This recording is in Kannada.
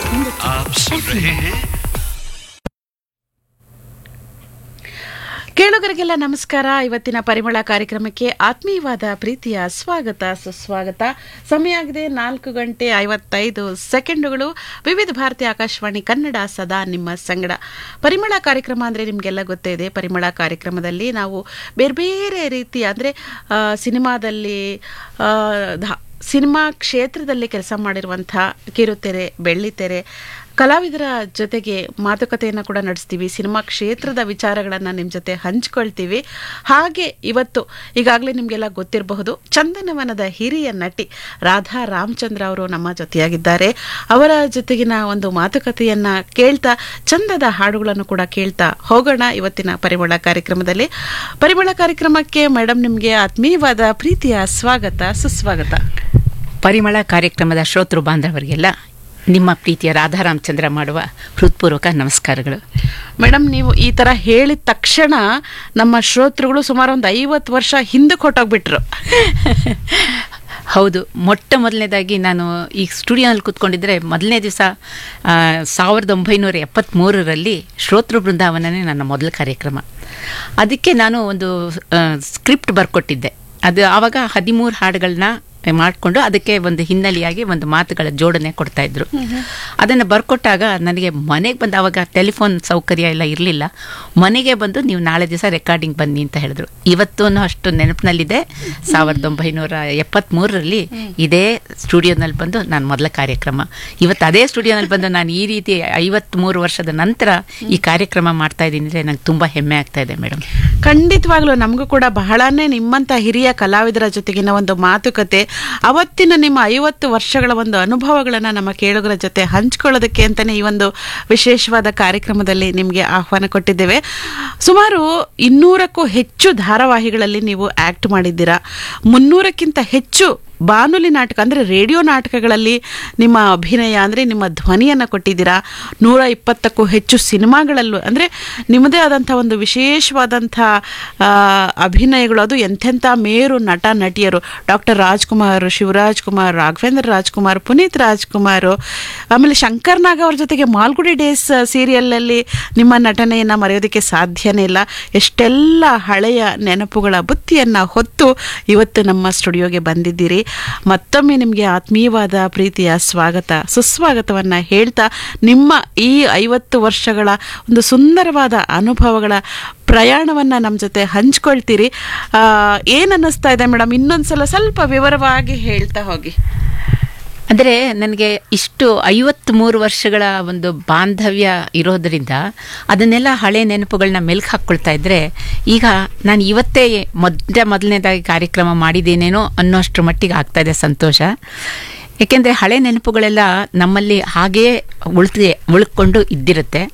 आप सुन रहे हैं ಕೇಳುಗರಿಗೆಲ್ಲ ನಮಸ್ಕಾರ ಇವತ್ತಿನ ಪರಿಮಳ ಕಾರ್ಯಕ್ರಮಕ್ಕೆ ಆತ್ಮೀಯವಾದ ಪ್ರೀತಿಯ ಸ್ವಾಗತ ಸುಸ್ವಾಗತ ಸಮಯ ಆಗಿದೆ ನಾಲ್ಕು ಗಂಟೆ ಐವತ್ತೈದು ಸೆಕೆಂಡುಗಳು ವಿವಿಧ ಭಾರತಿ ಆಕಾಶವಾಣಿ ಕನ್ನಡ ಸದಾ ನಿಮ್ಮ ಸಂಗಡ ಪರಿಮಳ ಕಾರ್ಯಕ್ರಮ ಅಂದರೆ ನಿಮಗೆಲ್ಲ ಗೊತ್ತೇ ಇದೆ ಪರಿಮಳ ಕಾರ್ಯಕ್ರಮದಲ್ಲಿ ನಾವು ಬೇರೆ ಬೇರೆ ರೀತಿಯ ಅಂದರೆ ಸಿನಿಮಾದಲ್ಲಿ ಆ, ಧ- ಸಿನಿಮಾ ಕ್ಷೇತ್ರದಲ್ಲಿ ಕೆಲಸ ಮಾಡಿರುವಂಥ ಕಿರುತೆರೆ ಬೆಳ್ಳಿತೆರೆ ಕಲಾವಿದರ ಜೊತೆಗೆ ಮಾತುಕತೆಯನ್ನು ಕೂಡ ನಡೆಸ್ತೀವಿ ಸಿನಿಮಾ ಕ್ಷೇತ್ರದ ವಿಚಾರಗಳನ್ನು ನಿಮ್ಮ ಜೊತೆ ಹಂಚ್ಕೊಳ್ತೀವಿ ಹಾಗೆ ಇವತ್ತು ಈಗಾಗಲೇ ನಿಮಗೆಲ್ಲ ಗೊತ್ತಿರಬಹುದು ಚಂದನವನದ ಹಿರಿಯ ನಟಿ ರಾಧಾ ರಾಮಚಂದ್ರ ಅವರು ನಮ್ಮ ಜೊತೆಯಾಗಿದ್ದಾರೆ ಅವರ ಜೊತೆಗಿನ ಒಂದು ಮಾತುಕತೆಯನ್ನ ಕೇಳ್ತಾ ಚಂದದ ಹಾಡುಗಳನ್ನು ಕೂಡ ಕೇಳ್ತಾ ಹೋಗೋಣ ಇವತ್ತಿನ ಪರಿಮಳ ಕಾರ್ಯಕ್ರಮದಲ್ಲಿ ಪರಿಮಳ ಕಾರ್ಯಕ್ರಮಕ್ಕೆ ಮೇಡಮ್ ನಿಮಗೆ ಆತ್ಮೀಯವಾದ ಪ್ರೀತಿಯ ಸ್ವಾಗತ ಸುಸ್ವಾಗತ ಪರಿಮಳ ಕಾರ್ಯಕ್ರಮದ ಶ್ರೋತೃ ಬಾಂಧವರಿಗೆಲ್ಲ ನಿಮ್ಮ ಪ್ರೀತಿಯ ರಾಧಾರಾಮಚಂದ್ರ ಮಾಡುವ ಹೃತ್ಪೂರ್ವಕ ನಮಸ್ಕಾರಗಳು ಮೇಡಮ್ ನೀವು ಈ ತರ ಹೇಳಿದ ತಕ್ಷಣ ನಮ್ಮ ಶ್ರೋತೃಗಳು ಸುಮಾರು ಒಂದು ಐವತ್ತು ವರ್ಷ ಹಿಂದಕ್ಕೆ ಹೊಟ್ಟೋಗ್ಬಿಟ್ರು ಹೌದು ಮೊಟ್ಟ ಮೊದಲನೇದಾಗಿ ನಾನು ಈ ಸ್ಟುಡಿಯೋನಲ್ಲಿ ಕೂತ್ಕೊಂಡಿದ್ರೆ ಮೊದಲನೇ ದಿವಸ ಸಾವಿರದ ಒಂಬೈನೂರ ಎಪ್ಪತ್ತ್ಮೂರರಲ್ಲಿ ಶ್ರೋತೃ ಬೃಂದಾವನನೇ ನನ್ನ ಮೊದಲ ಕಾರ್ಯಕ್ರಮ ಅದಕ್ಕೆ ನಾನು ಒಂದು ಸ್ಕ್ರಿಪ್ಟ್ ಬರ್ಕೊಟ್ಟಿದ್ದೆ ಅದು ಆವಾಗ ಹದಿಮೂರು ಹಾಡುಗಳನ್ನ ಮಾಡಿಕೊಂಡು ಅದಕ್ಕೆ ಒಂದು ಹಿನ್ನೆಲೆಯಾಗಿ ಒಂದು ಮಾತುಗಳ ಜೋಡಣೆ ಕೊಡ್ತಾ ಇದ್ರು ಅದನ್ನು ಬರ್ಕೊಟ್ಟಾಗ ನನಗೆ ಮನೆಗೆ ಬಂದು ಆವಾಗ ಟೆಲಿಫೋನ್ ಸೌಕರ್ಯ ಎಲ್ಲ ಇರಲಿಲ್ಲ ಮನೆಗೆ ಬಂದು ನೀವು ನಾಳೆ ದಿವಸ ರೆಕಾರ್ಡಿಂಗ್ ಬನ್ನಿ ಅಂತ ಹೇಳಿದ್ರು ಇವತ್ತೂ ಅಷ್ಟು ನೆನಪಿನಲ್ಲಿದೆ ಸಾವಿರದ ಒಂಬೈನೂರ ಎಪ್ಪತ್ತ್ಮೂರರಲ್ಲಿ ಇದೇ ಸ್ಟುಡಿಯೋನಲ್ಲಿ ಬಂದು ನಾನು ಮೊದಲ ಕಾರ್ಯಕ್ರಮ ಇವತ್ತು ಅದೇ ಸ್ಟುಡಿಯೋನಲ್ಲಿ ಬಂದು ನಾನು ಈ ರೀತಿ ಐವತ್ತ್ಮೂರು ವರ್ಷದ ನಂತರ ಈ ಕಾರ್ಯಕ್ರಮ ಮಾಡ್ತಾ ಇದ್ದೀನಿ ಅಂದರೆ ನಂಗೆ ತುಂಬ ಹೆಮ್ಮೆ ಆಗ್ತಾ ಇದೆ ಮೇಡಮ್ ಖಂಡಿತವಾಗ್ಲೂ ನಮಗೂ ಕೂಡ ಬಹಳನೇ ನಿಮ್ಮಂತ ಹಿರಿಯ ಕಲಾವಿದರ ಜೊತೆಗಿನ ಒಂದು ಮಾತುಕತೆ ಅವತ್ತಿನ ನಿಮ್ಮ ಐವತ್ತು ವರ್ಷಗಳ ಒಂದು ಅನುಭವಗಳನ್ನ ನಮ್ಮ ಕೇಳುಗರ ಜೊತೆ ಹಂಚ್ಕೊಳ್ಳೋದಕ್ಕೆ ಅಂತಾನೆ ಈ ಒಂದು ವಿಶೇಷವಾದ ಕಾರ್ಯಕ್ರಮದಲ್ಲಿ ನಿಮಗೆ ಆಹ್ವಾನ ಕೊಟ್ಟಿದ್ದೇವೆ ಸುಮಾರು ಇನ್ನೂರಕ್ಕೂ ಹೆಚ್ಚು ಧಾರಾವಾಹಿಗಳಲ್ಲಿ ನೀವು ಆಕ್ಟ್ ಮಾಡಿದ್ದೀರಾ ಮುನ್ನೂರಕ್ಕಿಂತ ಹೆಚ್ಚು ಬಾನುಲಿ ನಾಟಕ ಅಂದರೆ ರೇಡಿಯೋ ನಾಟಕಗಳಲ್ಲಿ ನಿಮ್ಮ ಅಭಿನಯ ಅಂದರೆ ನಿಮ್ಮ ಧ್ವನಿಯನ್ನು ಕೊಟ್ಟಿದ್ದೀರಾ ನೂರ ಇಪ್ಪತ್ತಕ್ಕೂ ಹೆಚ್ಚು ಸಿನಿಮಾಗಳಲ್ಲೂ ಅಂದರೆ ನಿಮ್ಮದೇ ಆದಂಥ ಒಂದು ವಿಶೇಷವಾದಂಥ ಆ, ಅಭಿನಯಗಳು ಅದು ಎಂಥೆಂಥ ಮೇರು ನಟ ನಟಿಯರು ಡಾಕ್ಟರ್ ರಾಜ್ಕುಮಾರ್ ಶಿವರಾಜ್ ಕುಮಾರ್ ರಾಘವೇಂದ್ರ ರಾಜ್ಕುಮಾರ್ ಪುನೀತ್ ರಾಜ್ಕುಮಾರ್ ಆಮೇಲೆ ಶಂಕರ್ ನಾಗ್ ಅವ್ರ ಜೊತೆಗೆ ಮಾಲ್ಗುಡಿ ಡೇಸ್ ಸೀರಿಯಲಲ್ಲಿ ನಿಮ್ಮ ನಟನೆಯನ್ನು ಮರೆಯೋದಕ್ಕೆ ಸಾಧ್ಯನೇ ಇಲ್ಲ ಎಷ್ಟೆಲ್ಲ ಹಳೆಯ ನೆನಪುಗಳ ಬುತ್ತಿಯನ್ನು ಹೊತ್ತು ಇವತ್ತು ನಮ್ಮ ಸ್ಟುಡಿಯೋಗೆ ಬಂದಿದ್ದೀರಿ ಮತ್ತೊಮ್ಮೆ ನಿಮಗೆ ಆತ್ಮೀಯವಾದ ಪ್ರೀತಿಯ ಸ್ವಾಗತ ಸುಸ್ವಾಗತವನ್ನು ಹೇಳ್ತಾ ನಿಮ್ಮ ಈ ಐವತ್ತು ವರ್ಷಗಳ ಒಂದು ಸುಂದರವಾದ ಅನುಭವಗಳ ಪ್ರಯಾಣವನ್ನು ನಮ್ಮ ಜೊತೆ ಹಂಚ್ಕೊಳ್ತೀರಿ ಆ, ಏನ್ ಅನ್ನಿಸ್ತಾ ಇದೆ ಮೇಡಮ್ ಇನ್ನೊಂದ್ಸಲ ಸ್ವಲ್ಪ ವಿವರವಾಗಿ ಹೇಳ್ತಾ ಹೋಗಿ ಅಂದರೆ ನನಗೆ ಇಷ್ಟು ಐವತ್ತ್ಮೂರು ವರ್ಷಗಳ ಒಂದು ಬಾಂಧವ್ಯ ಇರೋದರಿಂದ ಅದನ್ನೆಲ್ಲ ಹಳೆ ನೆನಪುಗಳನ್ನ ಮೆಲ್ಕು ಹಾಕ್ಕೊಳ್ತಾ ಇದ್ದರೆ ಈಗ ನಾನು ಇವತ್ತೇ ಮೊದಲ ಮೊದಲನೇದಾಗಿ ಕಾರ್ಯಕ್ರಮ ಮಾಡಿದ್ದೇನೇನೋ ಅನ್ನೋಷ್ಟ್ರ ಮಟ್ಟಿಗೆ ಆಗ್ತಾ ಇದೆ ಸಂತೋಷ ಏಕೆಂದರೆ ಹಳೆ ನೆನಪುಗಳೆಲ್ಲ ನಮ್ಮಲ್ಲಿ ಹಾಗೇ ಉಳಿದು ಉಳ್ಕೊಂಡು ಇದ್ದಿರುತ್ತೆ